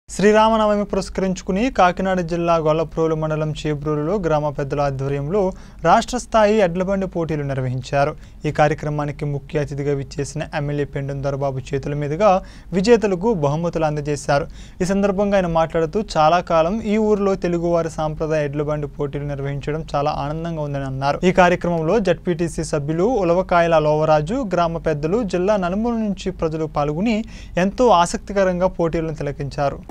శ్రీరామనవమి పురస్కరించుకుని కాకినాడ జిల్లా గొల్లప్రోలు మండలం చేబ్రూలులో గ్రామ పెద్దల ఆధ్వర్యంలో రాష్ట్ర స్థాయి ఎడ్లబండి పోటీలు నిర్వహించారు ఈ కార్యక్రమానికి ముఖ్య అతిథిగా విచ్చేసిన ఎమ్మెల్యే పెండం దొరబాబు చేతుల మీదుగా విజేతలకు బహుమతులు అందజేశారు ఈ సందర్భంగా ఆయన మాట్లాడుతూ చాలా కాలం ఈ ఊరిలో తెలుగువారి సాంప్రదాయ ఎడ్లబండి పోటీలు నిర్వహించడం చాలా ఆనందంగా ఉందని అన్నారు ఈ కార్యక్రమంలో జడ్పీటీసీ సభ్యులు ఉలవకాయల లోవరాజు గ్రామ పెద్దలు జిల్లా నలుమూల నుంచి ప్రజలు పాల్గొని ఎంతో ఆసక్తికరంగా పోటీలను తిలకించారు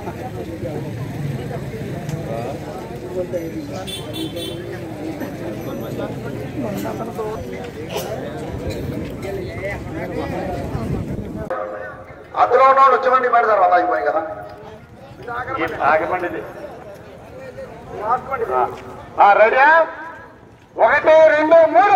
అందులో ఉన్న వాళ్ళు వచ్చేవండి బండి తర్వాత అయిపోయి కదా ఆగమండి రెడీ ఒకటి రెండు మూడు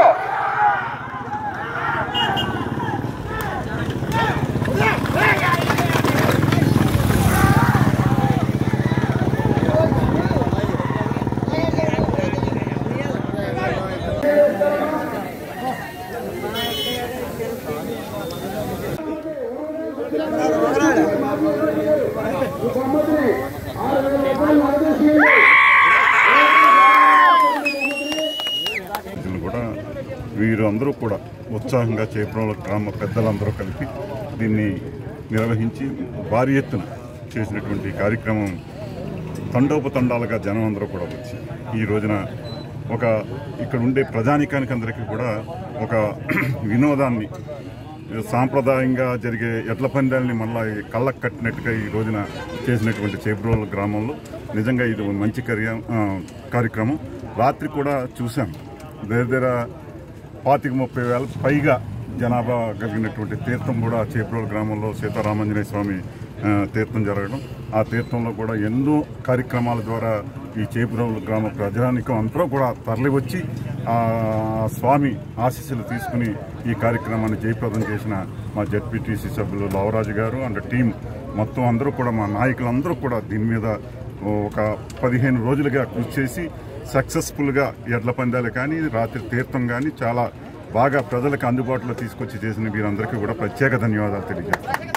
ఇది కూడా వీరందరూ కూడా ఉత్సాహంగా చేపడంలో గ్రామ పెద్దలందరూ కలిపి దీన్ని నిర్వహించి భారీ ఎత్తున చేసినటువంటి ఈ కార్యక్రమం తండోపతండాలుగా జనం అందరూ కూడా వచ్చి ఈ రోజున ఒక ఇక్కడ ఉండే ప్రజానికానికి అందరికీ కూడా ఒక వినోదాన్ని సాంప్రదాయంగా జరిగే ఎడ్ల పందాలని మళ్ళీ కళ్ళకు కట్టినట్టుగా ఈ రోజున చేసినటువంటి చేబ్రోల్ గ్రామంలో నిజంగా ఇది ఒక మంచి కార్య- ఆ, కార్యక్రమం రాత్రి కూడా చూసాం దగ్గర దగ్గర పాతిక ముప్పై వేల పైగా జనాభా కలిగినటువంటి తీర్థం కూడా చేప్రోల్ గ్రామంలో సీతారామాంజనేయ స్వామి ఆ, తీర్థం జరగడం ఆ తీర్థంలో కూడా ఎన్నో కార్యక్రమాల ద్వారా ఈ చేపురం గ్రామ ప్రజానికం అందరూ కూడా తరలివచ్చి ఆ స్వామి ఆశీస్సులు తీసుకుని ఈ కార్యక్రమాన్ని జయప్రదం చేసిన మా జడ్పీటీసీ సభ్యులు లవరాజు గారు అండ్ టీం మొత్తం అందరూ కూడా మా నాయకులందరూ కూడా దీని మీద ఒక పదిహేను రోజులుగా కృషి చేసి సక్సెస్ఫుల్గా ఎడ్ల పందాలు కానీ రాత్రి తీర్థం కానీ చాలా బాగా ప్రజలకు అందుబాటులో తీసుకొచ్చి చేసిన వీరందరికీ కూడా ప్రత్యేక ధన్యవాదాలు తెలియజేస్తాను